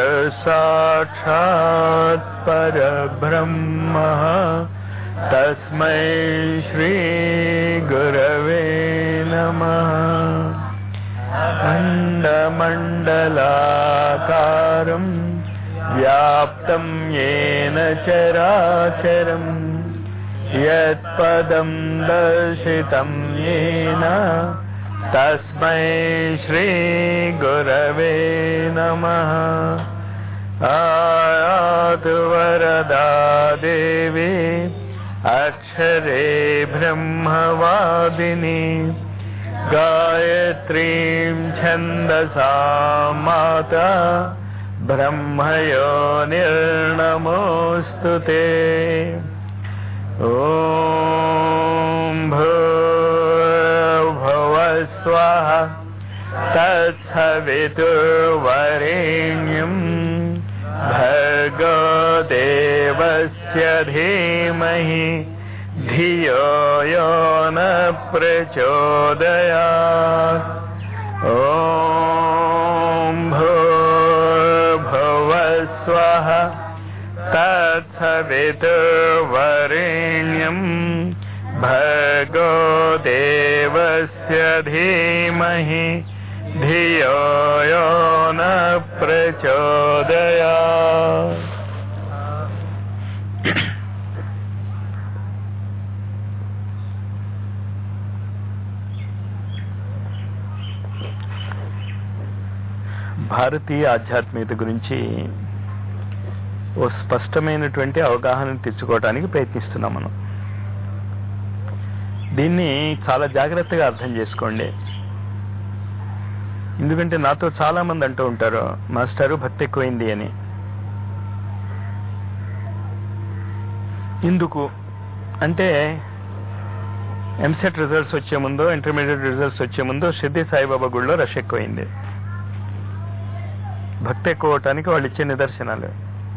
साक्षात् परब्रह्मः तस्मै श्रीगुरवे नमः अण्डमण्डलाकारम् व्याप्तं येन चराचरम् यत्पदं दर्शितं येन तस्मै श्रीगुरवे नमः आयातु वरदा देवी अक्षरे ब्रह्मवादिनी गायत्रीं छन्दसा माता ब्रह्मयो निर्णमोऽस्तु ते ॐ भूर्भुवस्वः तत्सवितुर्वरेण्यम् भर्गो देवस्य धीमहि धियो यो न प्रचोदयात् ॐ भूर्भुवस्वः तत्सवितुर्वरेण्यम् भर्गो देवस्य धीमहि धियो यो न प्रचोदयात् భారతీయ ఆధ్యాత్మికత గురించి ఓ స్పష్టమైనటువంటి అవగాహన తెచ్చుకోవడానికి ప్రయత్నిస్తున్నాం మనం దీన్ని చాలా జాగ్రత్తగా అర్థం చేసుకోండి ఎందుకంటే నాతో చాలా మంది అంటూ ఉంటారు మాస్టారు భక్తి ఎక్కువైంది అని ఎందుకు అంటే ఎంసెట్ రిజల్ట్స్ వచ్చే ముందు ఇంటర్మీడియట్ రిజల్ట్స్ వచ్చే ముందు షిర్ది సాయిబాబా గుడిలో రష్ ఎక్కువైంది భక్తి ఎక్కువ అవటానికి వాళ్ళు ఇచ్చే నిదర్శనాలు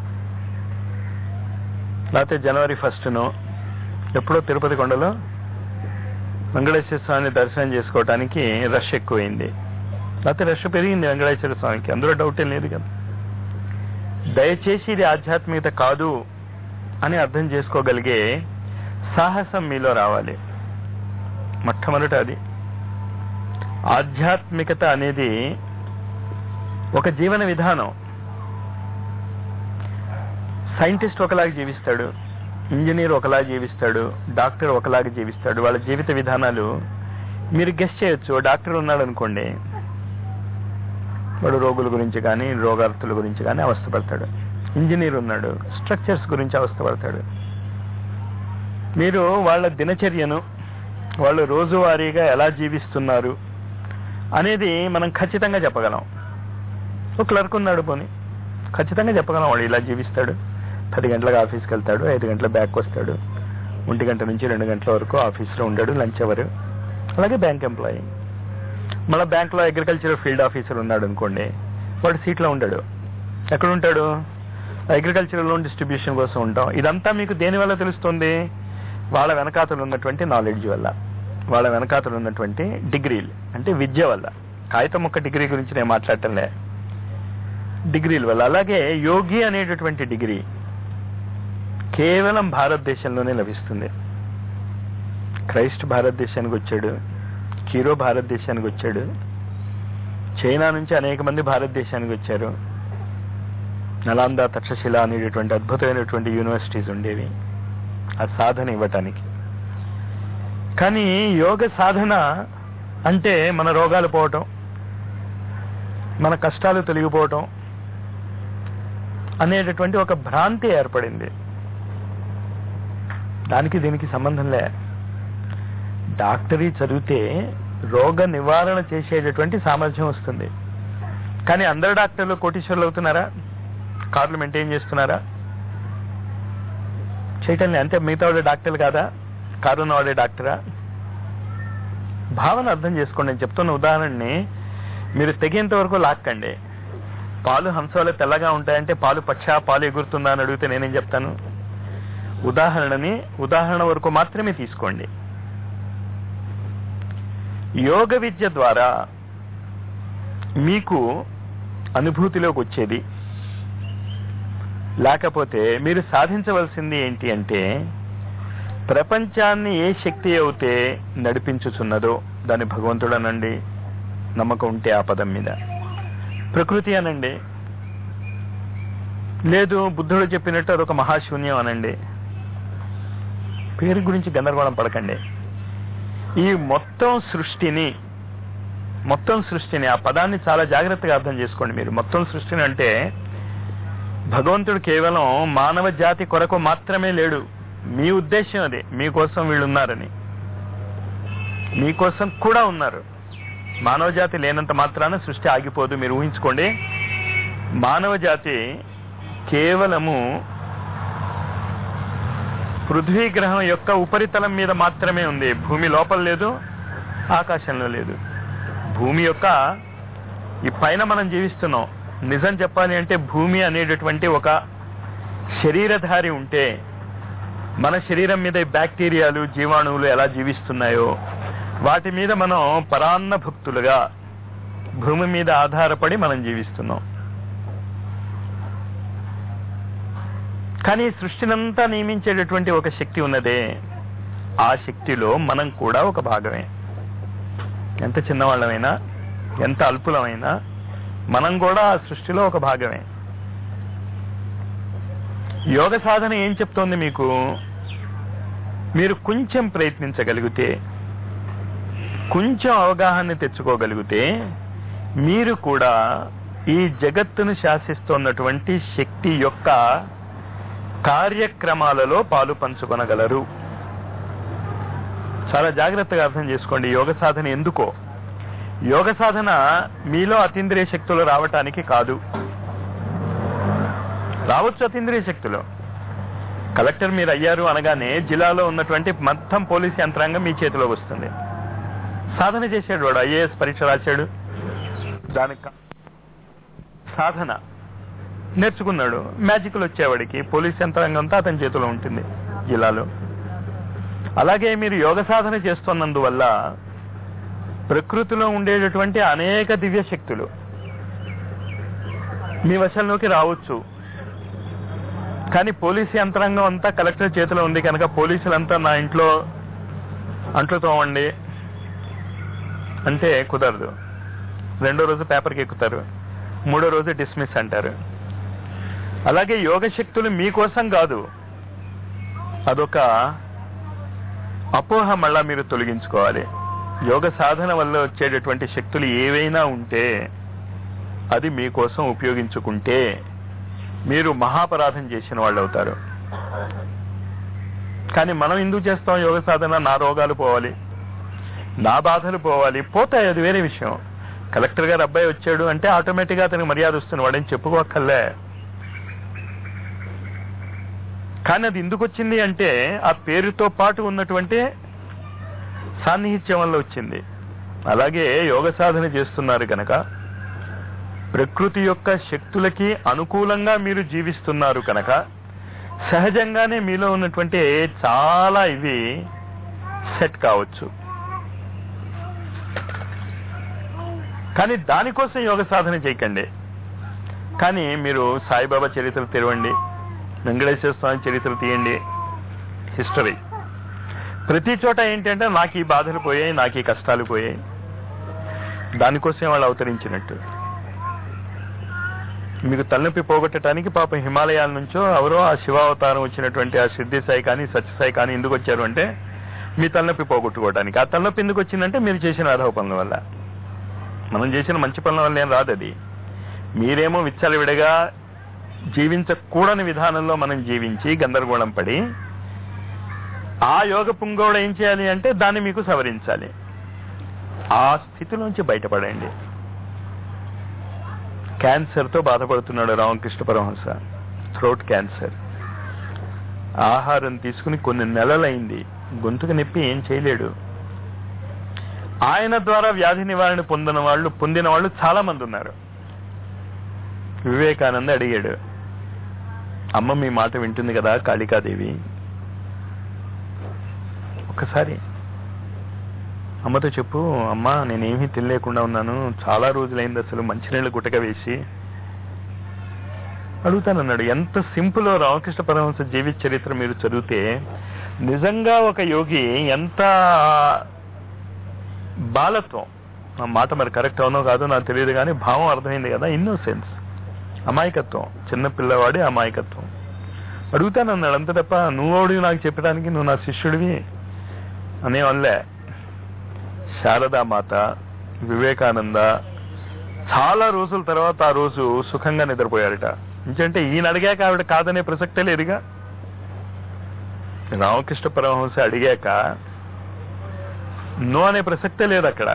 లేకపోతే జనవరి ఫస్ట్ను ఎప్పుడో తిరుపతి కొండలో వెంకటేశ్వర స్వామిని దర్శనం చేసుకోవటానికి రష్ ఎక్కువైంది లేకపోతే రష్ పెరిగింది వెంకటేశ్వర స్వామికి అందులో డౌట్ ఏం లేదు కదా దయచేసి ఇది ఆధ్యాత్మికత కాదు అని అర్థం చేసుకోగలిగే సాహసం మీలో రావాలి మొట్టమొదట అది ఆధ్యాత్మికత అనేది ఒక జీవన విధానం సైంటిస్ట్ ఒకలాగా జీవిస్తాడు ఇంజనీర్ ఒకలా జీవిస్తాడు డాక్టర్ ఒకలాగా జీవిస్తాడు వాళ్ళ జీవిత విధానాలు మీరు గెస్ట్ చేయొచ్చు ఓ డాక్టర్ ఉన్నాడు అనుకోండి వాడు రోగుల గురించి కానీ రోగార్తుల గురించి కానీ అవస్థపడతాడు ఇంజనీర్ ఉన్నాడు స్ట్రక్చర్స్ గురించి అవస్థపడతాడు మీరు వాళ్ళ దినచర్యను వాళ్ళు రోజువారీగా ఎలా జీవిస్తున్నారు అనేది మనం ఖచ్చితంగా చెప్పగలం ఒక క్లర్క్ ఉన్నాడు పోని ఖచ్చితంగా చెప్పగలం వాడు ఇలా జీవిస్తాడు పది గంటలకు ఆఫీస్కి వెళ్తాడు ఐదు గంటల బ్యాక్ వస్తాడు ఒంటి గంట నుంచి రెండు గంటల వరకు ఆఫీస్లో ఉంటాడు లంచ్ అవర్ అలాగే బ్యాంక్ ఎంప్లాయీ మళ్ళీ బ్యాంక్లో అగ్రికల్చర్ ఫీల్డ్ ఆఫీసర్ ఉన్నాడు అనుకోండి వాడు సీట్లో ఉండడు ఎక్కడ ఉంటాడు అగ్రికల్చర్ లోన్ డిస్ట్రిబ్యూషన్ కోసం ఉంటాం ఇదంతా మీకు దేని వల్ల తెలుస్తుంది వాళ్ళ వెనకాతలు ఉన్నటువంటి నాలెడ్జ్ వల్ల వాళ్ళ వెనకాతలు ఉన్నటువంటి డిగ్రీలు అంటే విద్య వల్ల కాగితం ఒక్క డిగ్రీ గురించి నేను మాట్లాడటంలే డిగ్రీల వల్ల అలాగే యోగి అనేటటువంటి డిగ్రీ కేవలం భారతదేశంలోనే లభిస్తుంది క్రైస్ట్ భారతదేశానికి వచ్చాడు కీరో భారతదేశానికి వచ్చాడు చైనా నుంచి అనేక మంది భారతదేశానికి వచ్చారు నలాంద తక్షశిల అనేటటువంటి అద్భుతమైనటువంటి యూనివర్సిటీస్ ఉండేవి ఆ సాధన ఇవ్వటానికి కానీ యోగ సాధన అంటే మన రోగాలు పోవటం మన కష్టాలు తొలగిపోవటం అనేటటువంటి ఒక భ్రాంతి ఏర్పడింది దానికి దీనికి సంబంధం లే డాక్టరీ చదివితే రోగ నివారణ చేసేటటువంటి సామర్థ్యం వస్తుంది కానీ అందరు డాక్టర్లు కోటీశ్వర్లు అవుతున్నారా కార్లు మెయింటైన్ చేస్తున్నారా చేయటం లే. అంతే మిగతా వాడే డాక్టర్లు కాదా కారు ఉన్నవాడే డాక్టరా భావన అర్థం చేసుకోండి నేను చెప్తున్న ఉదాహరణని మీరు తెగేంత వరకు లాక్కండి పాలు హంసవలే తెల్లగా ఉంటాయంటే పాలు పచ్చ పాలు ఎగురుతుందా అని అడిగితే నేనేం చెప్తాను ఉదాహరణని ఉదాహరణ వరకు మాత్రమే తీసుకోండి యోగ విద్య ద్వారా మీకు అనుభూతిలోకి వచ్చేది లేకపోతే మీరు సాధించవలసింది ఏంటి అంటే ప్రపంచాన్ని ఏ శక్తి అయితే నడిపించుచున్నదో దాని భగవంతుడు అనండి నమ్మకం ఉంటే ఆ పదం మీద ప్రకృతి అనండి లేదు బుద్ధుడు చెప్పినట్టు అదొక మహాశూన్యం అనండి పేరు గురించి గందరగోళం పడకండి ఈ మొత్తం సృష్టిని మొత్తం సృష్టిని ఆ పదాన్ని చాలా జాగ్రత్తగా అర్థం చేసుకోండి మీరు మొత్తం సృష్టిని అంటే భగవంతుడు కేవలం మానవ జాతి కొరకు మాత్రమే లేడు మీ ఉద్దేశం అది మీకోసం వీళ్ళు ఉన్నారని మీకోసం కూడా ఉన్నారు మానవ జాతి లేనంత మాత్రాన సృష్టి ఆగిపోదు మీరు ఊహించుకోండి మానవ జాతి కేవలము పృథ్వీ గ్రహం యొక్క ఉపరితలం మీద మాత్రమే ఉంది భూమి లోపల లేదు ఆకాశంలో లేదు భూమి యొక్క ఈ పైన మనం జీవిస్తున్నాం నిజం చెప్పాలి అంటే భూమి అనేటటువంటి ఒక శరీరధారి ఉంటే మన శరీరం మీద ఈ బ్యాక్టీరియాలు జీవాణువులు ఎలా జీవిస్తున్నాయో వాటి మీద మనం పరాన్న భక్తులుగా భూమి మీద ఆధారపడి మనం జీవిస్తున్నాం కానీ ఈ సృష్టినంతా నియమించేటటువంటి ఒక శక్తి ఉన్నదే ఆ శక్తిలో మనం కూడా ఒక భాగమే ఎంత చిన్నవాళ్ళమైనా ఎంత అల్పులమైనా మనం కూడా ఆ సృష్టిలో ఒక భాగమే యోగ సాధన ఏం చెప్తోంది మీకు మీరు కొంచెం ప్రయత్నించగలిగితే కొంచెం అవగాహన తెచ్చుకోగలిగితే మీరు కూడా ఈ జగత్తును శాసిస్తున్నటువంటి శక్తి యొక్క కార్యక్రమాలలో పాలు పంచుకొనగలరు చాలా జాగ్రత్తగా అర్థం చేసుకోండి యోగ సాధన ఎందుకో యోగ సాధన మీలో అతీంద్రియ శక్తులు రావటానికి కాదు రావచ్చు అతీంద్రియ శక్తులు కలెక్టర్ మీరు అయ్యారు అనగానే జిల్లాలో ఉన్నటువంటి మొత్తం పోలీస్ యంత్రాంగం మీ చేతిలోకి వస్తుంది సాధన చేశాడు వాడు ఐఏఎస్ పరీక్ష రాశాడు దానికి కా- సాధన నేర్చుకున్నాడు మ్యాజిక్లు వచ్చేవాడికి పోలీస్ యంత్రాంగం అంతా అతని చేతిలో ఉంటుంది జిల్లాలో అలాగే మీరు యోగ సాధన చేస్తున్నందువల్ల ప్రకృతిలో ఉండేటటువంటి అనేక దివ్య శక్తులు మీ వశంలోకి రావచ్చు కానీ పోలీసు యంత్రాంగం అంతా కలెక్టర్ చేతిలో ఉంది కనుక పోలీసులంతా నా ఇంట్లో అంట్లు తోమండి అంటే కుదరదు రెండో రోజు పేపర్కి ఎక్కుతారు మూడో రోజు డిస్మిస్ అంటారు అలాగే యోగ శక్తులు మీకోసం కాదు అదొక అపోహ మళ్ళా మీరు తొలగించుకోవాలి యోగ సాధన వల్ల వచ్చేటటువంటి శక్తులు ఏవైనా ఉంటే అది మీకోసం ఉపయోగించుకుంటే మీరు మహాపరాధం చేసిన వాళ్ళు అవుతారు కానీ మనం ఎందుకు చేస్తాం యోగ సాధన నా రోగాలు పోవాలి నా బాధలు పోవాలి పోతాయి అది వేరే విషయం కలెక్టర్ గారు అబ్బాయి వచ్చాడు అంటే ఆటోమేటిక్ గా అతనికి మర్యాద వస్తుంది వాడని చెప్పుకోక్కర్లే కానీ అది ఎందుకు వచ్చింది అంటే ఆ పేరుతో పాటు ఉన్నటువంటి సాన్నిహిత్యం వల్ల వచ్చింది అలాగే యోగ సాధన చేస్తున్నారు కనుక ప్రకృతి యొక్క శక్తులకి అనుకూలంగా మీరు జీవిస్తున్నారు కనుక సహజంగానే మీలో ఉన్నటువంటి చాలా ఇవి సెట్ కావచ్చు కానీ దానికోసం యోగ సాధన చేయకండి కానీ మీరు సాయిబాబా చరిత్ర తెరవండి వెంకటేశ్వర స్వామి చరిత్ర తీయండి హిస్టరీ ప్రతి చోట ఏంటంటే నాకు ఈ బాధలు పోయాయి నాకు ఈ కష్టాలు పోయాయి దానికోసం వాళ్ళు అవతరించినట్టు మీకు తలనొప్పి పోగొట్టడానికి పాపం హిమాలయాల నుంచో ఎవరో ఆ శివావతారం వచ్చినటువంటి ఆ సిద్ధి సాయి కానీ సత్యసాయి కానీ ఎందుకు వచ్చారు అంటే మీ తలనొప్పి పోగొట్టుకోవడానికి ఆ తలనొప్పి ఎందుకు వచ్చిందంటే మీరు చేసిన అధవ పనుల వల్ల మనం చేసిన మంచి పనుల వల్ల ఏం రాదు అది మీరేమో విచ్చలవిడిగా జీవించకూడని విధానంలో మనం జీవించి గందరగోళం పడి ఆ యోగ పుంగోడ ఏం చేయాలి అంటే దాన్ని మీకు సవరించాలి ఆ స్థితిలోంచి బయటపడండి క్యాన్సర్ తో బాధపడుతున్నాడు రామకృష్ణ పరమహంస థ్రోట్ క్యాన్సర్ ఆహారం తీసుకుని కొన్ని నెలలైంది గొంతుకు నొప్పి ఏం చేయలేడు ఆయన ద్వారా వ్యాధి నివారణ పొందిన వాళ్ళు పొందిన వాళ్ళు చాలా మంది ఉన్నారు వివేకానంద అడిగాడు అమ్మ మీ మాట వింటుంది కదా కాళికాదేవి ఒక్కసారి అమ్మతో చెప్పు అమ్మా నేనేమీ తినలేకుండా ఉన్నాను చాలా రోజులైంది అసలు మంచినీళ్ళు గుట్టక వేసి అడుగుతానన్నాడు ఎంత సింపుల్ రామకృష్ణ పరమహంస జీవిత చరిత్ర మీరు చదివితే నిజంగా ఒక యోగి ఎంత బాలత్వం ఆ మాట మరి కరెక్ట్ అవునో కాదో నాకు తెలియదు కానీ భావం అర్థమైంది కదా ఇన్నోసెన్స్ అమాయకత్వం చిన్న పిల్లవాడి అమాయకత్వం అడుగుతానన్నాడు అంత తప్ప నువ్వోడివి నాకు చెప్పడానికి నువ్వు నా శిష్యుడివి అనే వల్లే శారదామాత వివేకానంద చాలా రోజుల తర్వాత ఆ రోజు సుఖంగా నిద్రపోయారట ఎందుకంటే ఈయన అడిగాక ఆవిడ కాదనే ప్రసక్తే లేదుగా రామకృష్ణ పరమహంస అడిగాక నో అనే ప్రసక్తే లేదు అక్కడ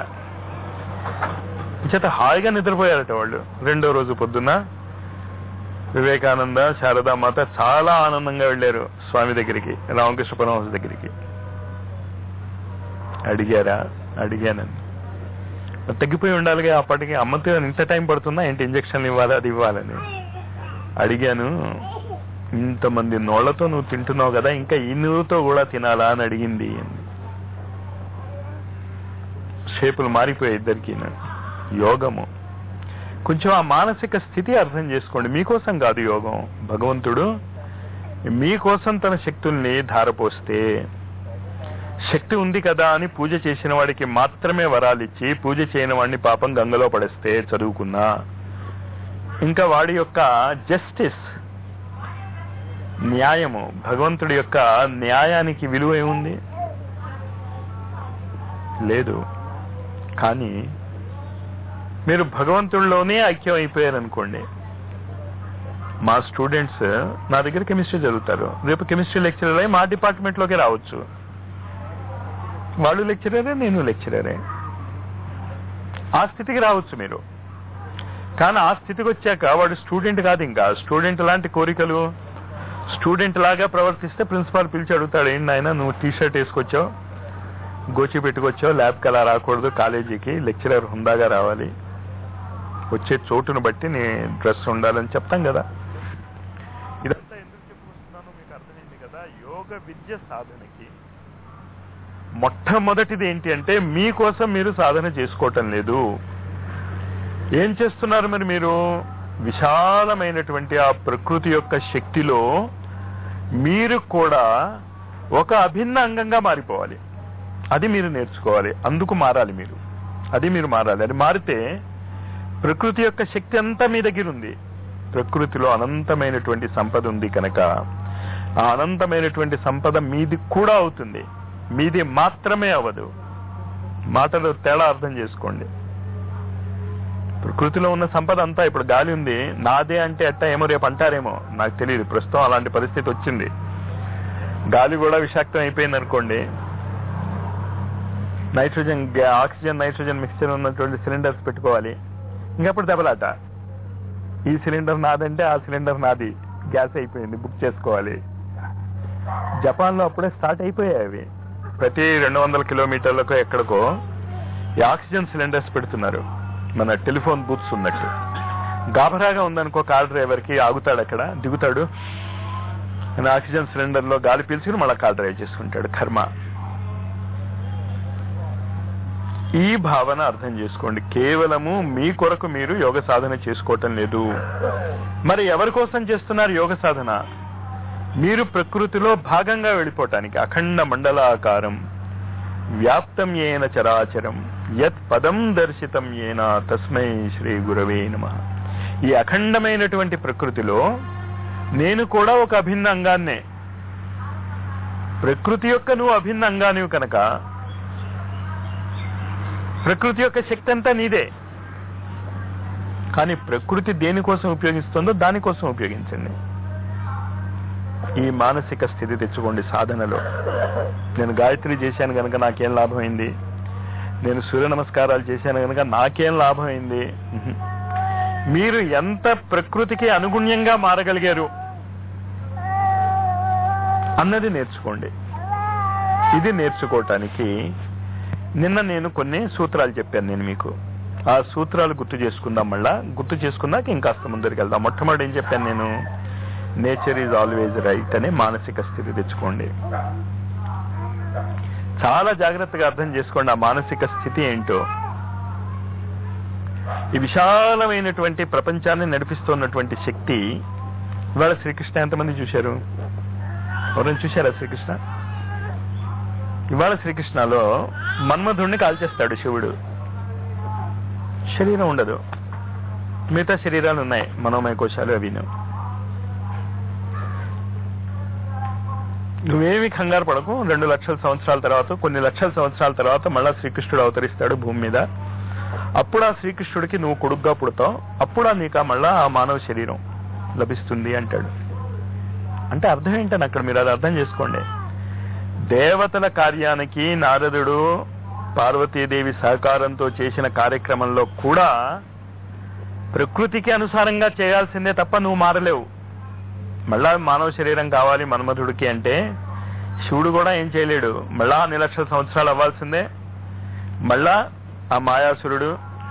చేత హాయిగా నిద్రపోయారట వాళ్ళు రెండో రోజు పొద్దున్న వివేకానంద శారదామాత చాలా ఆనందంగా వెళ్ళారు స్వామి దగ్గరికి రామకృష్ణ పరమహంస దగ్గరికి అడిగారా అడిగానండి తగ్గిపోయి ఉండాలిగా అప్పటికి అమ్మతో ఇంత టైం పడుతుందా ఏంటి ఇంజక్షన్లు ఇవ్వాలి అది ఇవ్వాలని అడిగాను ఇంతమంది నోళ్లతో నువ్వు తింటున్నావు కదా ఇంకా ఈ నువ్వుతో కూడా తినాలా అని అడిగింది షేపులు మారిపోయాయి ఇద్దరికి యోగము కొంచెం ఆ మానసిక స్థితి అర్థం చేసుకోండి మీకోసం కాదు యోగం భగవంతుడు మీకోసం తన శక్తుల్ని ధారపోస్తే శక్తి ఉంది కదా అని పూజ చేసిన వాడికి మాత్రమే వరాలు ఇచ్చి పూజ చేయని వాడిని పాపం గంగలో పడేస్తే చదువుకున్నా ఇంకా వాడి యొక్క జస్టిస్ న్యాయము భగవంతుడి యొక్క న్యాయానికి విలువ ఏముంది లేదు కానీ మీరు భగవంతుడిలోనే ఐక్యం అయిపోయారనుకోండి మా స్టూడెంట్స్ నా దగ్గర కెమిస్ట్రీ చదువుతారు రేపు కెమిస్ట్రీ లెక్చరర్ అయి మా డిపార్ట్మెంట్లోకి రావచ్చు వాళ్ళు లెక్చరరే నేను లెక్చరరే ఆ స్థితికి రావచ్చు మీరు కానీ ఆ స్థితికి వచ్చాక వాడు స్టూడెంట్ కాదు ఇంకా స్టూడెంట్ లాంటి కోరికలు స్టూడెంట్ లాగా ప్రవర్తిస్తే ప్రిన్సిపాల్ పిలిచి అడుగుతాడు ఏంటి నాయన నువ్వు టీ షర్ట్ వేసుకొచ్చావు గోచి పెట్టుకొచ్చావు ల్యాబ్కి అలా రాకూడదు కాలేజీకి లెక్చరర్ హుందాగా రావాలి వచ్చే చోటును బట్టి నీ డ్రెస్ ఉండాలని చెప్తాం కదా ఇదంతా ఎందుకు చెప్పుకొస్తున్నానో మీకు అర్థమైంది కదా యోగ విద్య సాధనకి మొట్టమొదటిది ఏంటి అంటే మీకోసం మీరు సాధన చేసుకోవటం లేదు ఏం చేస్తున్నారు మరి మీరు విశాలమైనటువంటి ఆ ప్రకృతి యొక్క శక్తిలో మీరు కూడా ఒక అభిన్న అంగంగా మారిపోవాలి అది మీరు నేర్చుకోవాలి అందుకు మారాలి మీరు అది మీరు మారాలి అది మారితే ప్రకృతి యొక్క శక్తి అంతా మీ దగ్గర ఉంది ప్రకృతిలో అనంతమైనటువంటి సంపద ఉంది కనుక ఆ అనంతమైనటువంటి సంపద మీది కూడా అవుతుంది మీది మాత్రమే అవ్వదు మాటలు తేడా అర్థం చేసుకోండి ప్రకృతిలో ఉన్న సంపద అంతా ఇప్పుడు గాలి ఉంది నాదే అంటే అట్ట ఏమో రేపు అంటారేమో నాకు తెలియదు ప్రస్తుతం అలాంటి పరిస్థితి వచ్చింది గాలి కూడా విషాక్తం అయిపోయింది అనుకోండి నైట్రోజన్ గ్యా- ఆక్సిజన్ నైట్రోజన్ మిక్స్చర్ ఉన్నటువంటి సిలిండర్స్ పెట్టుకోవాలి ఇంకప్పుడు దెబ్బలాట ఈ సిలిండర్ నాదంటే ఆ సిలిండర్ నాది గ్యాస్ అయిపోయింది బుక్ చేసుకోవాలి జపాన్ లో అప్పుడే స్టార్ట్ అయిపోయాయి అవి ప్రతి రెండు వందల కిలోమీటర్లకు ఎక్కడికో ఈ ఆక్సిజన్ సిలిండర్స్ పెడుతున్నారు మన టెలిఫోన్ బూత్స్ ఉన్నట్టు గాబరాగా ఉందనుకో కార్ డ్రైవర్ కి ఆగుతాడు అక్కడ దిగుతాడు ఆయన ఆక్సిజన్ సిలిండర్ లో గాలి పీల్చుకుని మళ్ళీ కార్ డ్రైవ్ చేసుకుంటాడు కర్మ ఈ భావన అర్థం చేసుకోండి కేవలము మీ కొరకు మీరు యోగ సాధన చేసుకోవటం లేదు మరి ఎవరి కోసం చేస్తున్నారు యోగ సాధన మీరు ప్రకృతిలో భాగంగా వెళ్ళిపోవటానికి అఖండ మండలాకారం వ్యాప్తం ఏన చరాచరం యత్ పదం దర్శితం ఏన తస్మై శ్రీ గురవే నమ ఈ అఖండమైనటువంటి ప్రకృతిలో నేను కూడా ఒక అభిన్న అంగాన్నే ప్రకృతి యొక్క నువ్వు అభిన్న అంగానివి కనుక ప్రకృతి యొక్క శక్తి అంతా నీదే కానీ ప్రకృతి దేనికోసం ఉపయోగిస్తుందో దానికోసం ఉపయోగించండి ఈ మానసిక స్థితి తెచ్చుకోండి సాధనలో నేను గాయత్రి చేశాను కనుక నాకేం లాభమైంది నేను సూర్య నమస్కారాలు చేశాను కనుక నాకేం లాభమైంది ఉహు. మీరు ఎంత ప్రకృతికి అనుగుణ్యంగా మారగలిగారు అన్నది నేర్చుకోండి ఇది నేర్చుకోవటానికి నిన్న నేను కొన్ని సూత్రాలు చెప్పాను నేను మీకు ఆ సూత్రాలు గుర్తు చేసుకుందాం మళ్ళా గుర్తు చేసుకున్నాక ఇంకాస్త ముందరికి వెళ్దాం మొట్టమొదటి ఏం చెప్పాను నేను నేచర్ ఈజ్ ఆల్వేజ్ రైట్ అనే మానసిక స్థితి తెచ్చుకోండి చాలా జాగ్రత్తగా అర్థం చేసుకోండి ఆ మానసిక స్థితి ఏంటో ఈ విశాలమైనటువంటి ప్రపంచాన్ని నడిపిస్తున్నటువంటి శక్తి ఇవాళ శ్రీకృష్ణ ఎంతమంది చూశారు ఎవరైనా చూశారా శ్రీకృష్ణ ఇవాళ శ్రీకృష్ణలో మన్మధుడిని కాల్చేస్తాడు శివుడు శరీరం ఉండదు మిగతా శరీరాలు ఉన్నాయి మనోమయ కోశాలు అవిను నువ్వేమి కంగారు పడకు రెండు లక్షల సంవత్సరాల తర్వాత కొన్ని లక్షల సంవత్సరాల తర్వాత మళ్ళా శ్రీకృష్ణుడు అవతరిస్తాడు భూమి మీద అప్పుడు ఆ శ్రీకృష్ణుడికి నువ్వు కొడుగ్గా పుడతావు అప్పుడు ఆ నీకు ఆ మళ్ళా ఆ మానవ శరీరం లభిస్తుంది అంటాడు అంటే అర్థం ఏంటని అక్కడ మీరు అది అర్థం చేసుకోండి దేవతల కార్యానికి నారదుడు పార్వతీదేవి సహకారంతో చేసిన కార్యక్రమంలో కూడా ప్రకృతికి అనుసారంగా చేయాల్సిందే తప్ప నువ్వు మారలేవు మళ్ళా మానవ శరీరం కావాలి మన్మధుడికి అంటే శివుడు కూడా ఏం చేయలేడు మళ్ళా అన్ని లక్షల సంవత్సరాలు అవ్వాల్సిందే మళ్ళా ఆ మాయాసురుడు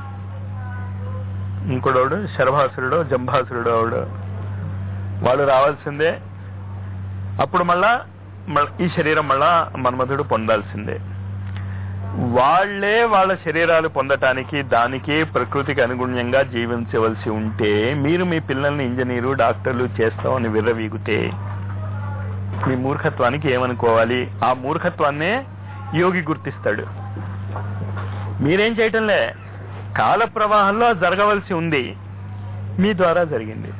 ఇంకోడోడు శర్భాసురుడు జంభాసురుడు ఆవిడు వాళ్ళు రావాల్సిందే అప్పుడు మళ్ళా మళ్ళా ఈ శరీరం మళ్ళా మన్మధుడు పొందాల్సిందే వాళ్లే వాళ్ళ శరీరాలు పొందటానికి దానికి ప్రకృతికి అనుగుణ్యంగా జీవించవలసి ఉంటే మీరు మీ పిల్లల్ని ఇంజనీరు డాక్టర్లు చేస్తామని విర్రవీగితే మీ మూర్ఖత్వానికి ఏమనుకోవాలి ఆ మూర్ఖత్వాన్నే యోగి గుర్తిస్తాడు మీరేం చేయటంలే కాల ప్రవాహంలో జరగవలసి ఉంది మీ ద్వారా జరిగింది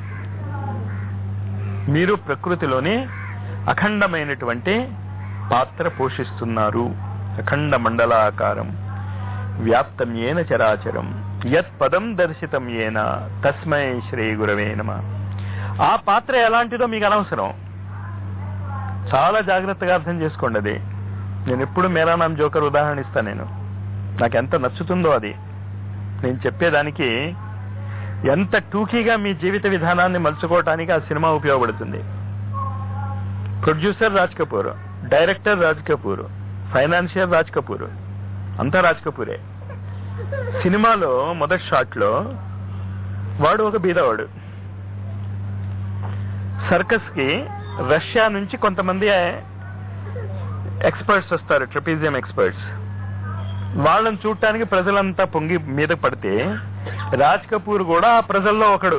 మీరు ప్రకృతిలోని అఖండమైనటువంటి పాత్ర పోషిస్తున్నారు అఖండ మండలాకారం వ్యాప్తం ఏన చరాచరం యత్ పదం దర్శితం ఏన తస్మై శ్రీ గురవే నమ ఆ పాత్ర ఎలాంటిదో మీకు అనవసరం చాలా జాగ్రత్తగా అర్థం చేసుకోండి అది నేను ఎప్పుడు మేరానాం జోకర్ ఉదాహరణ ఇస్తాను నేను నాకు ఎంత నచ్చుతుందో అది నేను చెప్పేదానికి ఎంత టూకీగా మీ జీవిత విధానాన్ని మలుచుకోవటానికి ఆ సినిమా ఉపయోగపడుతుంది producer Raj Kapoor director Raj Kapoor financier Raj Kapoor అంతా రాజ్ కపూరే సినిమాలో మొదటి షాట్ లో వాడు ఒక బీదవాడు సర్కస్ కి రష్యా నుంచి కొంతమంది ఎక్స్పర్ట్స్ వస్తారు ట్రపీజియం ఎక్స్పర్ట్స్ వాళ్ళని చూడటానికి ప్రజలంతా పొంగి మీద పడితే రాజ్ కపూర్ కూడా ఆ ప్రజల్లో ఒకడు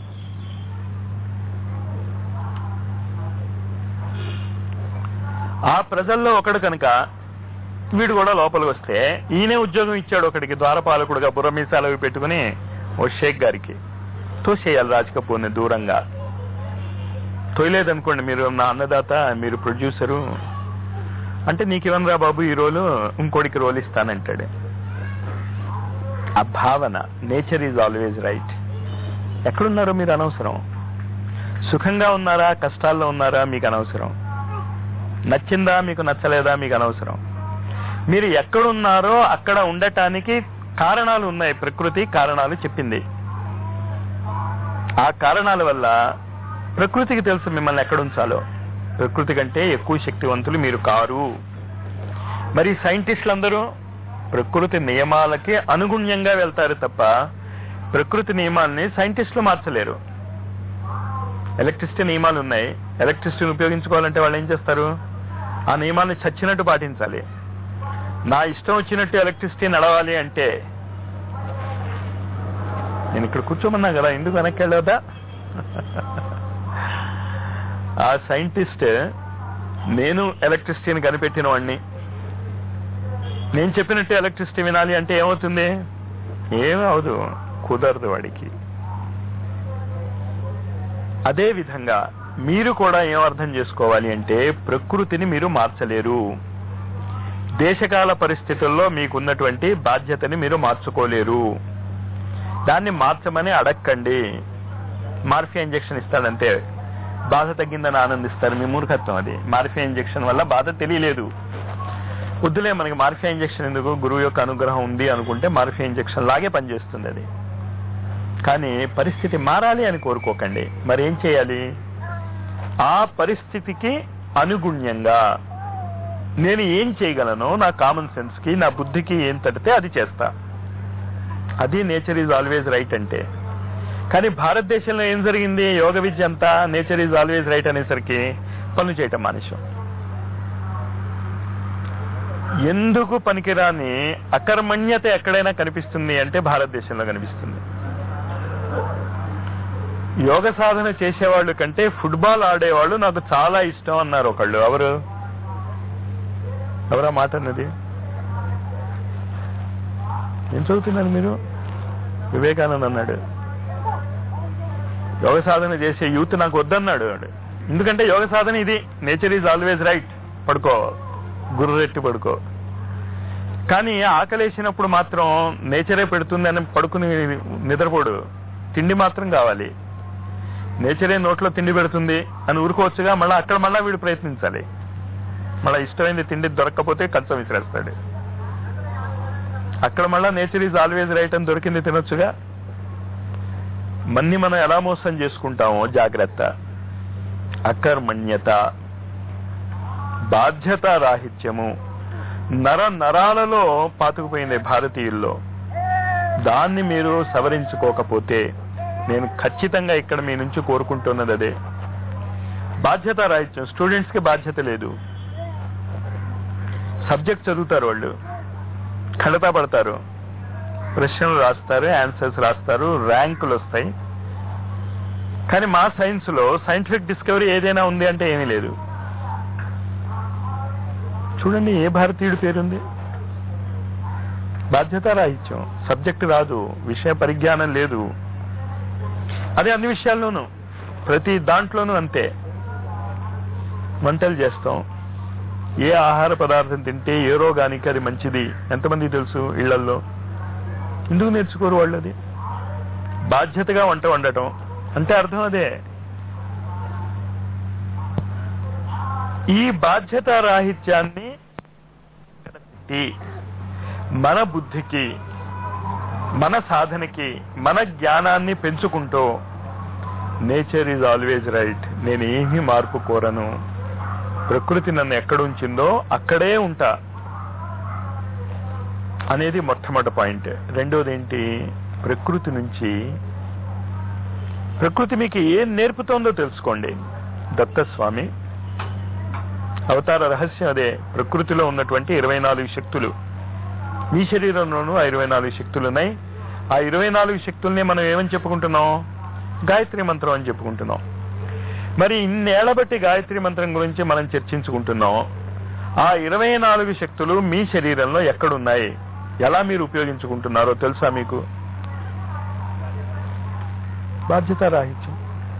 ఆ ప్రజల్లో ఒకడు కనుక వీడు కూడా లోపలికి వస్తే ఈయనే ఉద్యోగం ఇచ్చాడు ఒకడికి ద్వారపాలకుడుగా బుర్రమీసాలు అవి పెట్టుకుని ఓ షేక్ గారికి తోసేయాలి రాజ్ కపూర్ని దూరంగా తోయలేదనుకోండి మీరు నా అన్నదాత మీరు ప్రొడ్యూసరు అంటే నీకేమనరా బాబు ఈ రోలు ఇంకోటికి రోల్ ఇస్తానంటాడు ఆ భావన నేచర్ ఈజ్ ఆల్వేజ్ రైట్ ఎక్కడున్నారో మీరు అనవసరం సుఖంగా ఉన్నారా కష్టాల్లో ఉన్నారా మీకు అనవసరం నచ్చిందా మీకు నచ్చలేదా మీకు అనవసరం మీరు ఎక్కడున్నారో అక్కడ ఉండటానికి కారణాలు ఉన్నాయి ప్రకృతి కారణాలు చెప్పింది ఆ కారణాల వల్ల ప్రకృతికి తెలుసు మిమ్మల్ని ఎక్కడ ఉంచాలో ప్రకృతి కంటే ఎక్కువ శక్తివంతులు మీరు కారు మరి సైంటిస్టులు అందరూ ప్రకృతి నియమాలకి అనుగుణ్యంగా వెళ్తారు తప్ప ప్రకృతి నియమాల్ని సైంటిస్టులు మార్చలేరు ఎలక్ట్రిసిటీ నియమాలు ఉన్నాయి ఎలక్ట్రిసిటీని ఉపయోగించుకోవాలంటే వాళ్ళు ఏం చేస్తారు ఆ నియమాల్ని చచ్చినట్టు పాటించాలి నా ఇష్టం వచ్చినట్టు ఎలక్ట్రిసిటీ నడవాలి అంటే నేను ఇక్కడ కూర్చోమన్నా కదా ఎందుకు వెనక్కి వెళ్ళదా ఆ సైంటిస్ట్ నేను ఎలక్ట్రిసిటీని కనిపెట్టిన వాడిని నేను చెప్పినట్టు ఎలక్ట్రిసిటీ వినాలి అంటే ఏమవుతుంది ఏమీ అవదు కుదరదు వాడికి అదే విధంగా మీరు కూడా ఏం అర్థం చేసుకోవాలి అంటే ప్రకృతిని మీరు మార్చలేరు దేశకాల పరిస్థితుల్లో మీకున్నటువంటి బాధ్యతని మీరు మార్చుకోలేరు దాన్ని మార్చమని అడక్కండి మార్ఫియా ఇంజెక్షన్ ఇస్తాడంతే బాధ తగ్గిందని ఆనందిస్తారు మీ మూర్ఖత్వం అది మార్ఫియా ఇంజెక్షన్ వల్ల బాధ తెలియలేదు వద్దులే మనకి మార్ఫియా ఇంజెక్షన్ ఎందుకు గురువు యొక్క అనుగ్రహం ఉంది అనుకుంటే మార్ఫియా ఇంజెక్షన్ లాగే పనిచేస్తుంది అది కానీ పరిస్థితి మారాలి అని కోరుకోకండి మరి ఏం చేయాలి ఆ పరిస్థితికి అనుగుణ్యంగా నేను ఏం చేయగలను నా కామన్ సెన్స్ కి నా బుద్ధికి ఏం తడితే అది చేస్తా అది నేచర్ ఈజ్ ఆల్వేజ్ రైట్ అంటే కానీ భారతదేశంలో ఏం జరిగింది యోగ విద్య అంతా నేచర్ ఈజ్ ఆల్వేజ్ రైట్ అనేసరికి పనులు చేయటం మానేశాం ఎందుకు పనికిరాని అకర్మణ్యత ఎక్కడైనా కనిపిస్తుంది అంటే భారతదేశంలో కనిపిస్తుంది యోగ సాధన చేసేవాళ్ళు కంటే ఫుట్బాల్ ఆడేవాళ్ళు నాకు చాలా ఇష్టం అన్నారు ఒకళ్ళు ఎవరు ఎవరా మాట అన్నది ఏం చదువుతున్నారు మీరు వివేకానంద్ అన్నాడు యోగ సాధన చేసే యూత్ నాకు వద్దన్నాడు వాడు ఎందుకంటే యోగ సాధన ఇది నేచర్ ఈజ్ ఆల్వేజ్ రైట్ పడుకో గుర్రెట్టి పడుకో కానీ ఆకలేసినప్పుడు మాత్రం నేచరే పెడుతుందని పడుకుని నిద్రపోడు తిండి మాత్రం కావాలి నేచరే నోట్లో తిండి పెడుతుంది అని ఊరుకోవచ్చుగా మళ్ళీ అక్కడ మళ్ళా వీడు ప్రయత్నించాలి మళ్ళీ ఇష్టమైంది తిండి దొరకకపోతే కంచం విసిరేస్తాడు అక్కడ మళ్ళా నేచర్ ఈజ్ ఆల్వేజ్ రైట్ అని దొరికింది తినొచ్చుగా మన్ని మనం ఎలా మోసం చేసుకుంటామో జాగ్రత్త అకర్మణ్యత బాధ్యత రాహిత్యము నర నరాలలో పాతుకుపోయింది భారతీయుల్లో దాన్ని మీరు సవరించుకోకపోతే నేను ఖచ్చితంగా ఇక్కడ మీ నుంచి కోరుకుంటున్నది అదే బాధ్యత రాహిత్యం స్టూడెంట్స్ కి బాధ్యత లేదు సబ్జెక్ట్ చదువుతారు వాళ్ళు ఖడతా పడతారు ప్రశ్నలు రాస్తారు ఆన్సర్స్ రాస్తారు ర్యాంకులు వస్తాయి కానీ మా సైన్స్ లో సైంటిఫిక్ డిస్కవరీ ఏదైనా ఉంది అంటే ఏమీ లేదు చూడండి ఏ భారతీయుడి పేరుంది బాధ్యత రాహిత్యం సబ్జెక్ట్ రాదు విషయ పరిజ్ఞానం లేదు అదే అన్ని విషయాల్లోనూ ప్రతి దాంట్లోనూ అంతే వంటలు చేస్తాం ఏ ఆహార పదార్థం తింటే ఏ రోగానికి అది మంచిది ఎంతమంది తెలుసు ఇళ్లలో ఎందుకు నేర్చుకోరు వాళ్ళు అది బాధ్యతగా వంట వండటం అంటే అర్థం అదే ఈ బాధ్యత రాహిత్యాన్ని పెట్టి మన బుద్ధికి మన సాధనకి మన జ్ఞానాన్ని పెంచుకుంటూ నేచర్ ఈజ్ ఆల్వేజ్ రైట్ నేను ఏమీ మార్పు కోరను ప్రకృతి నన్ను ఎక్కడ ఉంచిందో అక్కడే ఉంటా అనేది మొట్టమొదటి పాయింట్ రెండోది ఏంటి ప్రకృతి నుంచి ప్రకృతి మీకు ఏం నేర్పుతోందో తెలుసుకోండి దత్తస్వామి అవతార రహస్యం అదే ప్రకృతిలో ఉన్నటువంటి ఇరవై నాలుగు శక్తులు మీ శరీరంలోనూ ఆ ఇరవై నాలుగు శక్తులు ఉన్నాయి ఆ ఇరవై నాలుగు శక్తుల్ని మనం ఏమని చెప్పుకుంటున్నాం గాయత్రి మంత్రం అని చెప్పుకుంటున్నాం మరి ఇన్నేళ్ల బట్టి గాయత్రి మంత్రం గురించి మనం చర్చించుకుంటున్నాం ఆ ఇరవై నాలుగు శక్తులు మీ శరీరంలో ఎక్కడున్నాయి ఎలా మీరు ఉపయోగించుకుంటున్నారో తెలుసా మీకు బాధ్యత రాహిత్యం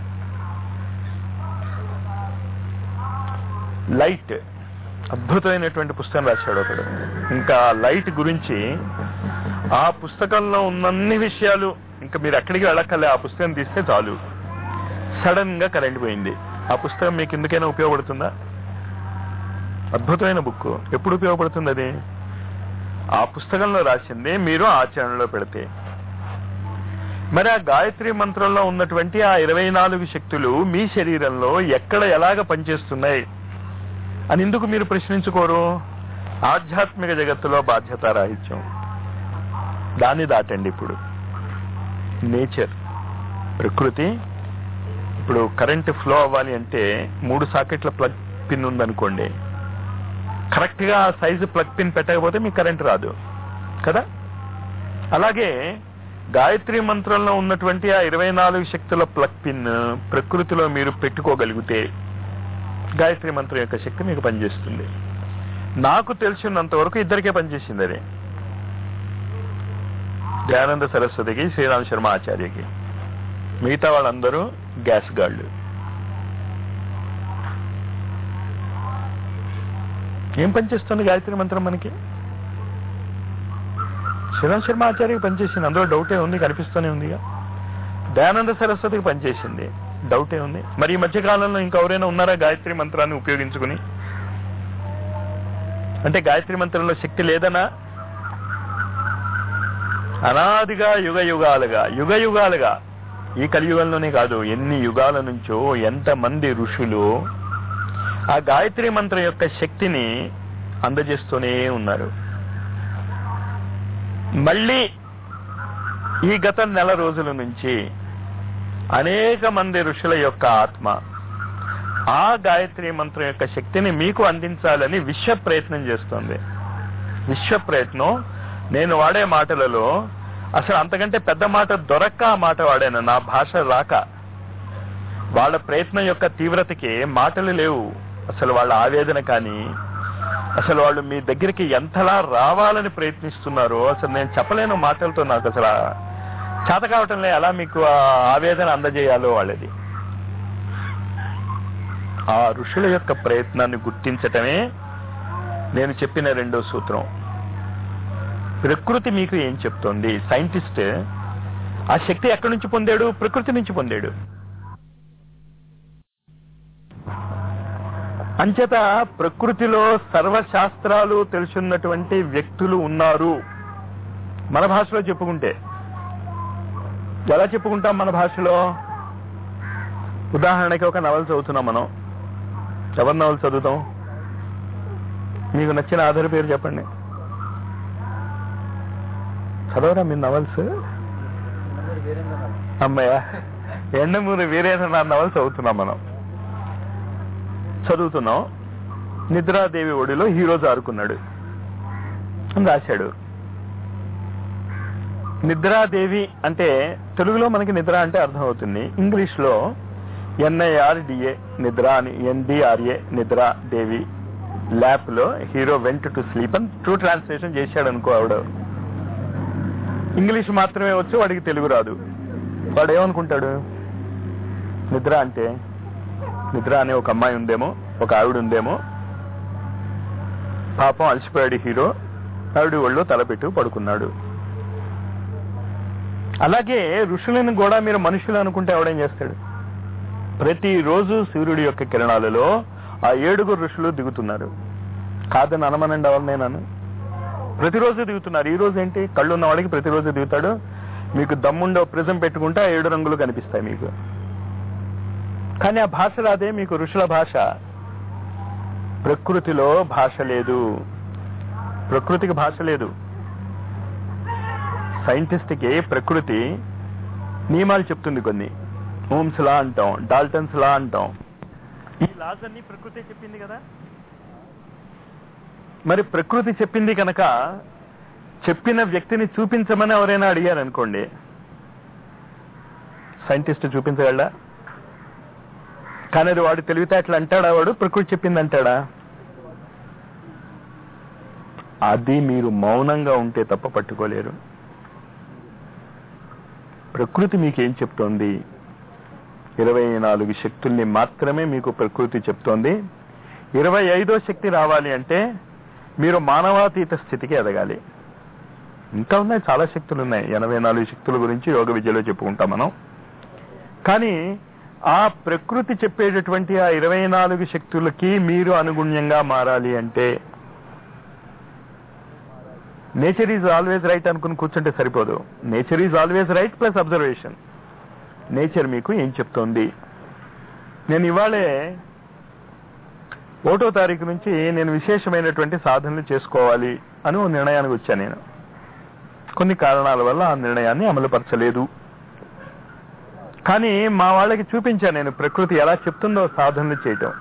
లైట్ అద్భుతమైనటువంటి పుస్తకం రాశాడు ఒకడు ఇంకా లైట్ గురించి ఆ పుస్తకంలో ఉన్నన్ని విషయాలు ఇంకా మీరు ఎక్కడికి వెళ్ళక్కర్లే ఆ పుస్తకం తీస్తే చాలు సడన్ గా కరెంట్ పోయింది ఆ పుస్తకం మీకు ఎందుకైనా ఉపయోగపడుతుందా అద్భుతమైన బుక్ ఎప్పుడు ఉపయోగపడుతుంది అది ఆ పుస్తకంలో రాసింది మీరు ఆచరణలో పెడితే మరి ఆ గాయత్రి మంత్రంలో ఉన్నటువంటి ఆ ఇరవై నాలుగు శక్తులు మీ శరీరంలో ఎక్కడ ఎలాగ పనిచేస్తున్నాయి అని ఎందుకు మీరు ప్రశ్నించుకోరు ఆధ్యాత్మిక జగత్తులో బాధ్యత రాహిత్యం దాన్ని దాటండి ఇప్పుడు నేచర్ ప్రకృతి ఇప్పుడు కరెంట్ ఫ్లో అవ్వాలి అంటే మూడు సాకెట్ల ప్లగ్ పిన్ ఉందనుకోండి కరెక్ట్ గా ఆ సైజు ప్లగ్ పిన్ పెట్టకపోతే మీకు కరెంట్ రాదు కదా అలాగే గాయత్రి మంత్రంలో ఉన్నటువంటి ఆ ఇరవై నాలుగు శక్తుల ప్లగ్ పిన్ ప్రకృతిలో మీరు పెట్టుకోగలిగితే గాయత్రి మంత్రం యొక్క శక్తి మీకు పనిచేస్తుంది నాకు తెలిసినంత వరకు ఇద్దరికే పనిచేసింది అది దయానంద సరస్వతికి శ్రీరామ్ శర్మ ఆచార్యకి మిగతా వాళ్ళందరూ గ్యాస్ గాళ్ళు ఏం పనిచేస్తుంది గాయత్రి మంత్రం మనకి శ్రీరామ్ శర్మ ఆచార్యకి పనిచేసింది అందులో డౌటే ఉంది కనిపిస్తూనే ఉందిగా దయానంద సరస్వతికి పనిచేసింది డౌటే ఉంది మరి ఈ మధ్య కాలంలో ఇంకెవరైనా ఉన్నారా గాయత్రి మంత్రాన్ని ఉపయోగించుకుని అంటే గాయత్రి మంత్రంలో శక్తి లేదనా అనాదిగా యుగ యుగాలుగా యుగ యుగాలుగా ఈ కలియుగంలోనే కాదు ఎన్ని యుగాల నుంచో ఎంతమంది ఋషులు ఆ గాయత్రి మంత్రం యొక్క శక్తిని అందజేస్తూనే ఉన్నారు మళ్ళీ ఈ గత నెల రోజుల నుంచి అనేక మంది ఋషుల యొక్క ఆత్మ ఆ గాయత్రి మంత్రం యొక్క శక్తిని మీకు అందించాలని విశ్వ ప్రయత్నం చేస్తోంది విశ్వ ప్రయత్నం నేను వాడే మాటలలో అసలు అంతకంటే పెద్ద మాట దొరక్క ఆ మాట వాడాను నా భాష రాక వాళ్ళ ప్రయత్నం యొక్క తీవ్రతకి మాటలు లేవు అసలు వాళ్ళ ఆవేదన కానీ అసలు వాళ్ళు మీ దగ్గరికి ఎంతలా రావాలని ప్రయత్నిస్తున్నారో అసలు నేను చెప్పలేను మాటలతో నాకు అసలు చేత కావటంలో ఎలా మీకు ఆ ఆవేదన అందజేయాలో వాళ్ళది ఆ ఋషుల యొక్క ప్రయత్నాన్ని గుర్తించటమే నేను చెప్పిన రెండో సూత్రం ప్రకృతి మీకు ఏం చెప్తోంది సైంటిస్ట్ ఆ శక్తి ఎక్కడి నుంచి పొందాడు ప్రకృతి నుంచి పొందాడు అంచేత ప్రకృతిలో సర్వశాస్త్రాలు తెలుసున్నటువంటి వ్యక్తులు ఉన్నారు మన భాషలో చెప్పుకుంటే ఎలా చెప్పుకుంటాం మన భాషలో ఉదాహరణకి ఒక నవల చదువుతున్నాం మనం ఎవరి నవల చదువుతాం మీకు నచ్చిన ఆధార పేరు చెప్పండి చదవరా మీ నవల్స్ అమ్మయ్య ఎండమూరి వీరేంద్రనాథ్ నవల్స్ చదువుతున్నాం మనం చదువుతున్నాం నిద్రాదేవి ఒడిలో హీరో జారుకున్నాడు అని రాశాడు నిద్రాదేవి అంటే తెలుగులో మనకి నిద్ర అంటే అర్థం అవుతుంది ఇంగ్లీష్ లో ఎన్ఐఆర్డిఏ నిద్ర అని ఎన్డిఆర్ఏ నిద్ర దేవి ల్యాప్ లో హీరో వెంట్ టు స్లీప్ అని ట్రూ ట్రాన్స్లేషన్ చేశాడు అనుకో ఆవిడ ఇంగ్లీష్ మాత్రమే వచ్చు వాడికి తెలుగు రాదు వాడు ఏమనుకుంటాడు నిద్ర అంటే నిద్ర అనే ఒక అమ్మాయి ఉందేమో ఒక ఆవిడ ఉందేమో పాపం అలసిపోయాడు హీరో ఆవిడ ఒళ్ళో తలపెట్టు పడుకున్నాడు అలాగే ఋషులను కూడా మీరు మనుషులు అనుకుంటే ఎవడేం చేస్తాడు ప్రతిరోజు సూర్యుడి యొక్క కిరణాలలో ఆ ఏడుగురు ఋషులు దిగుతున్నారు కాదని అనమనండి ఎవరు నేనను ప్రతిరోజు దిగుతున్నారు ఈ రోజు ఏంటి కళ్ళు ఉన్న వాడికి ప్రతిరోజు దిగుతాడు మీకు దమ్ముండో ప్రిజం పెట్టుకుంటే ఆ ఏడు రంగులు కనిపిస్తాయి మీకు కానీ ఆ భాష రాదే మీకు ఋషుల భాష ప్రకృతిలో భాష లేదు ప్రకృతికి భాష లేదు సైంటిస్ట్ కి ప్రకృతి నియమాలు చెప్తుంది కొన్ని ఓమ్స్ లా అంటాం డాల్టన్స్ లా అంటాం ఈ లాస్ అన్ని ప్రకృతి చెప్పింది కదా మరి ప్రకృతి చెప్పింది కనుక చెప్పిన వ్యక్తిని చూపించమని ఎవరైనా అడిగారు అనుకోండి సైంటిస్ట్ చూపించగలడా కానీ అది వాడు తెలివితేటలు అంటాడా వాడు ప్రకృతి చెప్పింది అంటాడా అది మీరు మౌనంగా ఉంటే తప్ప పట్టుకోలేరు ప్రకృతి మీకేం చెప్తోంది ఇరవై నాలుగు శక్తుల్ని మాత్రమే మీకు ప్రకృతి చెప్తోంది ఇరవై ఐదో శక్తి రావాలి అంటే మీరు మానవాతీత స్థితికి ఎదగాలి ఇంకా ఉన్నాయి చాలా శక్తులు ఉన్నాయి ఎనభై నాలుగు శక్తుల గురించి యోగ విద్యలో చెప్పుకుంటాం మనం కానీ ఆ ప్రకృతి చెప్పేటటువంటి ఆ ఇరవై నాలుగు శక్తులకి మీరు అనుగుణ్యంగా మారాలి అంటే నేచర్ ఈజ్ ఆల్వేజ్ రైట్ అనుకుని కూర్చుంటే సరిపోదు nature is always right plus observation nature మీకు ఏం చెప్తోంది నేను ఇవాళే ఒకటో తారీఖు నుంచి నేను విశేషమైనటువంటి సాధనలు చేసుకోవాలి అని ఓ నిర్ణయానికి వచ్చాను నేను కొన్ని కారణాల వల్ల ఆ నిర్ణయాన్ని అమలుపరచలేదు కానీ మా వాళ్ళకి చూపించాను నేను ప్రకృతి ఎలా చెప్తుందో సాధనలు చేయటం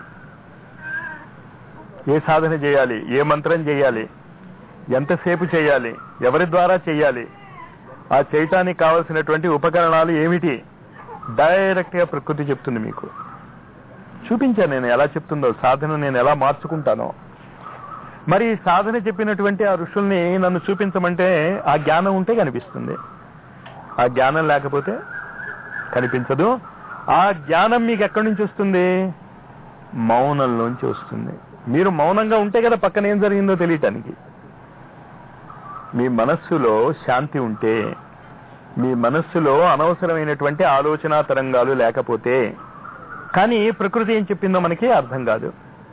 ఏ సాధన చేయాలి ఏ మంత్రం చేయాలి ఎంతసేపు చేయాలి ఎవరి ద్వారా చేయాలి ఆ చేయటానికి కావలసినటువంటి ఉపకరణాలు ఏమిటి డైరెక్ట్ గా ప్రకృతి చెప్తుంది మీకు చూపించాను నేను ఎలా చెప్తుందో సాధన నేను ఎలా మార్చుకుంటానో మరి ఈ సాధన చెప్పినటువంటి ఆ ఋషుల్ని నన్ను చూపించమంటే ఆ జ్ఞానం ఉంటే కనిపిస్తుంది ఆ జ్ఞానం లేకపోతే కనిపించదు ఆ జ్ఞానం మీకు ఎక్కడి నుంచి వస్తుంది మౌనంలోంచి వస్తుంది మీరు మౌనంగా ఉంటే కదా పక్కన ఏం జరిగిందో తెలియటానికి మీ మనస్సులో శాంతి ఉంటే మీ మనస్సులో అనవసరమైనటువంటి ఆలోచన తరంగాలు లేకపోతే కానీ ప్రకృతి ఏం చెప్పిందో మనకి అర్థం కాదు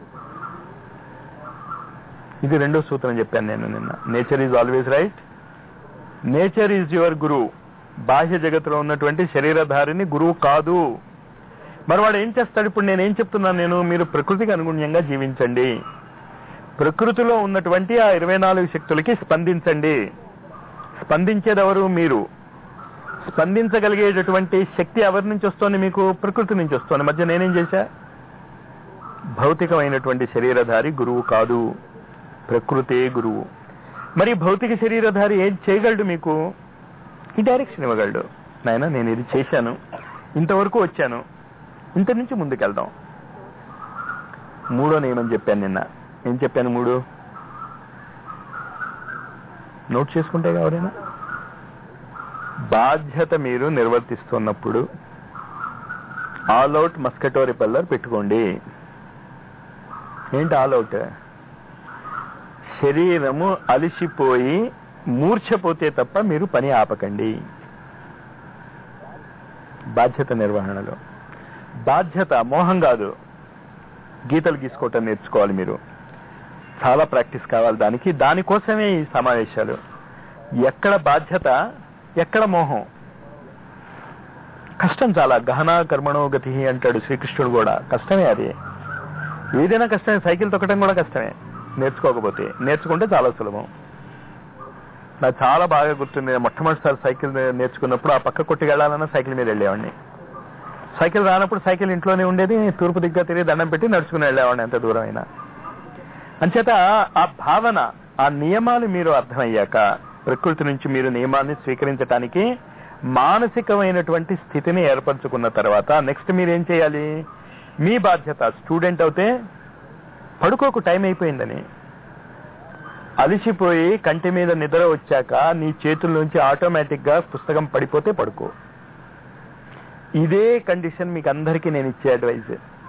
ఇది రెండో సూత్రం చెప్పాను నేను నిన్న nature is always right nature is your గురువు బాహ్య జగత్తులో ఉన్నటువంటి శరీరధారిని గురువు కాదు మరి వాడు ఏం చేస్తాడు ఇప్పుడు నేను ఏం చెప్తున్నాను నేను మీరు ప్రకృతికి అనుగుణ్యంగా జీవించండి ప్రకృతిలో ఉన్నటువంటి ఆ ఇరవై నాలుగు శక్తులకి స్పందించండి స్పందించేది ఎవరు మీరు స్పందించగలిగేటటువంటి శక్తి ఎవరి నుంచి వస్తోంది మీకు ప్రకృతి నుంచి వస్తోంది మధ్య నేనేం చేశా భౌతికమైనటువంటి శరీరధారి గురువు కాదు ప్రకృతే గురువు మరి భౌతిక శరీరధారి ఏం చేయగలడు మీకు ఈ డైరెక్షన్ ఇవ్వగలడు నాయన నేను ఇది చేశాను ఇంతవరకు వచ్చాను ఇంత నుంచి ముందుకెళ్దాం మూడో నియమం చెప్పాను నిన్న ఏం చెప్పాను మూడు నోట్ చేసుకుంటే ఎవరైనా బాధ్యత మీరు నిర్వర్తిస్తున్నప్పుడు ఆల్ అవుట్ మస్కటో రిపెల్లర్ పెట్టుకోండి ఏంటి ఆల్ అవుట్ శరీరము అలిసిపోయి మూర్ఛపోతే తప్ప మీరు పని ఆపకండి బాధ్యత నిర్వహణలో బాధ్యత మోహం కాదు గీతలు గీసుకోవటం నేర్చుకోవాలి మీరు చాలా ప్రాక్టీస్ కావాలి దానికి దానికోసమే ఈ సమావేశాలు ఎక్కడ బాధ్యత ఎక్కడ మోహం కష్టం చాలా గహన కర్మణో గతి అంటాడు శ్రీకృష్ణుడు కూడా కష్టమే అది ఏదైనా కష్టమే సైకిల్ తొక్కడం కూడా కష్టమే నేర్చుకోకపోతే నేర్చుకుంటే చాలా సులభం నాకు చాలా బాగా గుర్తుంది నేను మొట్టమొదటిసారి సైకిల్ నేర్చుకున్నప్పుడు ఆ పక్క కొట్టుకు వెళ్ళాలన్నా సైకిల్ మీద వెళ్ళేవాడిని సైకిల్ రానప్పుడు సైకిల్ ఇంట్లోనే ఉండేది తూర్పు దిగ్గా తిరిగి దండం పెట్టి నడుచుకుని వెళ్ళేవాడిని ఎంత దూరం అయినా అంచేత ఆ భావన ఆ నియమాలు మీరు అర్థమయ్యాక ప్రకృతి నుంచి మీరు నియమాన్ని స్వీకరించడానికి మానసికమైనటువంటి స్థితిని ఏర్పరచుకున్న తర్వాత నెక్స్ట్ మీరు ఏం చేయాలి మీ బాధ్యత స్టూడెంట్ అవుతే పడుకోకు టైం అయిపోయిందని అలిసిపోయి కంటి మీద నిద్ర వచ్చాక నీ చేతుల నుంచి ఆటోమేటిక్ గా పుస్తకం పడిపోతే పడుకో ఇదే కండిషన్ మీకు అందరికీ నేను ఇచ్చే అడ్వైజ్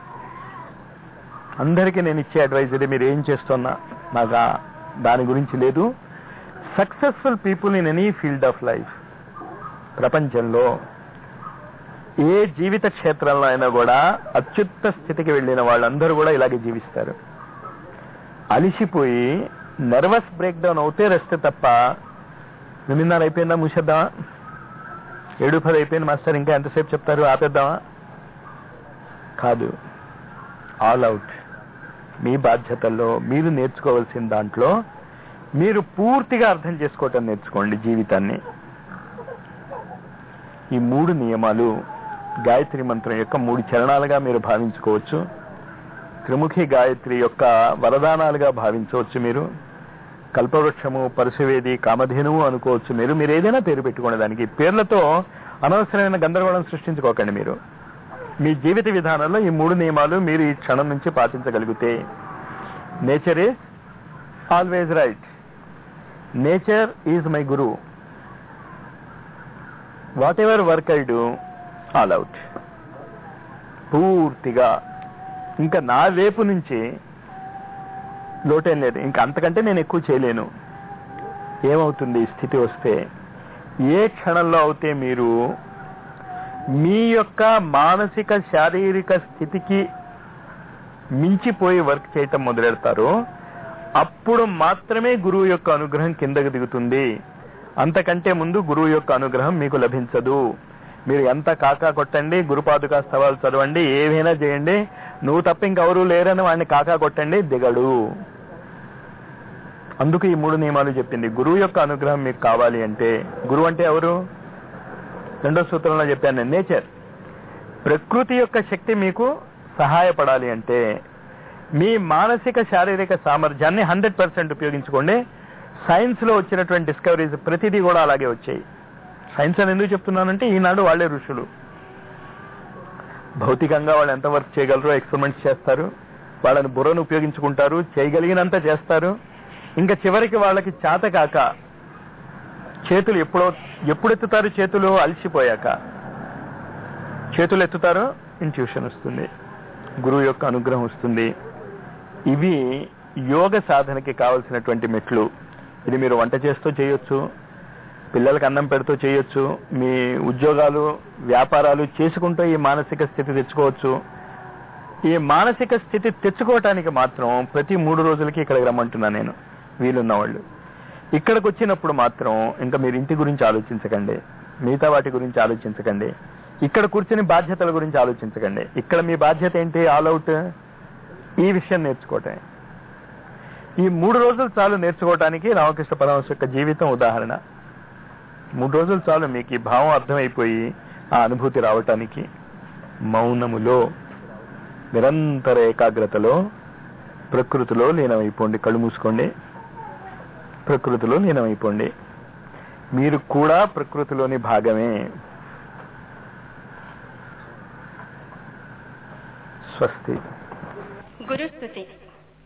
అందరికీ నేను ఇచ్చే అడ్వైజ్ ఇది మీరు ఏం చేస్తున్నా నాకు ఆ- దాని గురించి లేదు successful people in any field of life ప్రపంచంలో ఏ జీవిత క్షేత్రంలో అయినా కూడా అత్యుత్త స్థితికి వెళ్ళిన వాళ్ళందరూ కూడా ఇలాగే జీవిస్తారు అలిసిపోయి నర్వస్ బ్రేక్ డౌన్ అవుతే రెస్తే తప్ప ఎనిమిదిన్నర అయిపోయిందా మూసేద్దామా ఏడు పది అయిపోయింది మాస్టర్ ఇంకా ఎంతసేపు చెప్తారు ఆపేద్దామా కాదు ఆల్ అవుట్ మీ బాధ్యతల్లో మీరు నేర్చుకోవాల్సిన దాంట్లో మీరు పూర్తిగా అర్థం చేసుకోవటం నేర్చుకోండి జీవితాన్ని ఈ మూడు నియమాలు గాయత్రి మంత్రం యొక్క మూడు చరణాలుగా మీరు భావించుకోవచ్చు త్రిముఖి గాయత్రి యొక్క వరదానాలుగా భావించవచ్చు మీరు కల్పవృక్షము పరశువేది కామధేనువు అనుకోవచ్చు మీరు మీరు ఏదైనా పేరు పెట్టుకోండి దానికి పేర్లతో అనవసరమైన గందరగోళం సృష్టించుకోకండి మీరు మీ జీవిత విధానంలో ఈ మూడు నియమాలు మీరు ఈ క్షణం నుంచి పాటించగలిగితే nature is always right nature is my guru whatever work I do all out పూర్తిగా ఇంకా నా వైపు నుంచి లోటేం లేదు ఇంకా అంతకంటే నేను ఎక్కువ చేయలేను ఏమవుతుంది ఈ స్థితి వస్తే ఏ క్షణంలో అవుతే మీరు మీ యొక్క మానసిక శారీరక స్థితికి మించిపోయి వర్క్ చేయటం మొదలెడతారో అప్పుడు మాత్రమే గురువు యొక్క అనుగ్రహం కిందకు దిగుతుంది అంతకంటే ముందు గురువు యొక్క అనుగ్రహం మీకు లభించదు మీరు ఎంత కాకా కొట్టండి గురుపాదుకా స్తవాలు చదవండి ఏవైనా చేయండి నువ్వు తప్ప ఇంకెవరూ లేరని వాడిని కాకా కొట్టండి దిగడు అందుకు ఈ మూడు నియమాలు చెప్పింది గురువు యొక్క అనుగ్రహం మీకు కావాలి అంటే గురువు అంటే ఎవరు రెండో సూత్రంలో చెప్పాను నేను నేచర్ ప్రకృతి యొక్క శక్తి మీకు సహాయపడాలి అంటే మీ మానసిక శారీరక సామర్థ్యాన్ని హండ్రెడ్ పర్సెంట్ ఉపయోగించుకోండి సైన్స్ లో వచ్చినటువంటి డిస్కవరీస్ ప్రతిదీ కూడా అలాగే వచ్చాయి సైన్స్ అని ఎందుకు చెప్తున్నానంటే ఈనాడు వాళ్ళే ఋషులు భౌతికంగా వాళ్ళు ఎంత వర్క్ చేయగలరో ఎక్స్పెరిమెంట్స్ చేస్తారు వాళ్ళని బుర్రను ఉపయోగించుకుంటారు చేయగలిగినంత చేస్తారు ఇంకా చివరికి వాళ్ళకి చేత కాక చేతులు ఎప్పుడో ఎప్పుడు ఎత్తుతారు చేతులు అలసిపోయాక చేతులు ఎత్తుతారో ఇంట్యూషన్ వస్తుంది గురువు యొక్క అనుగ్రహం వస్తుంది ఇవి యోగ సాధనకి కావలసినటువంటి మెట్లు ఇది మీరు వంట చేస్తూ చేయొచ్చు పిల్లలకి అన్నం పెడుతూ చేయొచ్చు మీ ఉద్యోగాలు వ్యాపారాలు చేసుకుంటూ ఈ మానసిక స్థితి తెచ్చుకోవచ్చు ఈ మానసిక స్థితి తెచ్చుకోవటానికి మాత్రం ప్రతి మూడు రోజులకి ఇక్కడికి రమ్మంటున్నా నేను వీలున్న వాళ్ళు ఇక్కడికి వచ్చినప్పుడు మాత్రం ఇంకా మీరు ఇంటి గురించి ఆలోచించకండి మిగతా వాటి గురించి ఆలోచించకండి ఇక్కడ కూర్చుని బాధ్యతల గురించి ఆలోచించకండి ఇక్కడ మీ బాధ్యత ఏంటి ఆల్ అవుట్ ఈ విషయం నేర్చుకోవటమే ఈ మూడు రోజులు చాలు నేర్చుకోవటానికి రామకృష్ణ పరమహంస యొక్క జీవితం ఉదాహరణ మూడు రోజులు చాలు మీకు ఈ భావం అర్థమైపోయి ఆ అనుభూతి రావటానికి మౌనములో నిరంతర ఏకాగ్రతలో ప్రకృతిలో లీనమైపోండి కళ్ళు మూసుకోండి ప్రకృతిలో లీనమైపోండి మీరు కూడా ప్రకృతిలోని భాగమే స్వస్తి గురుస్థుతి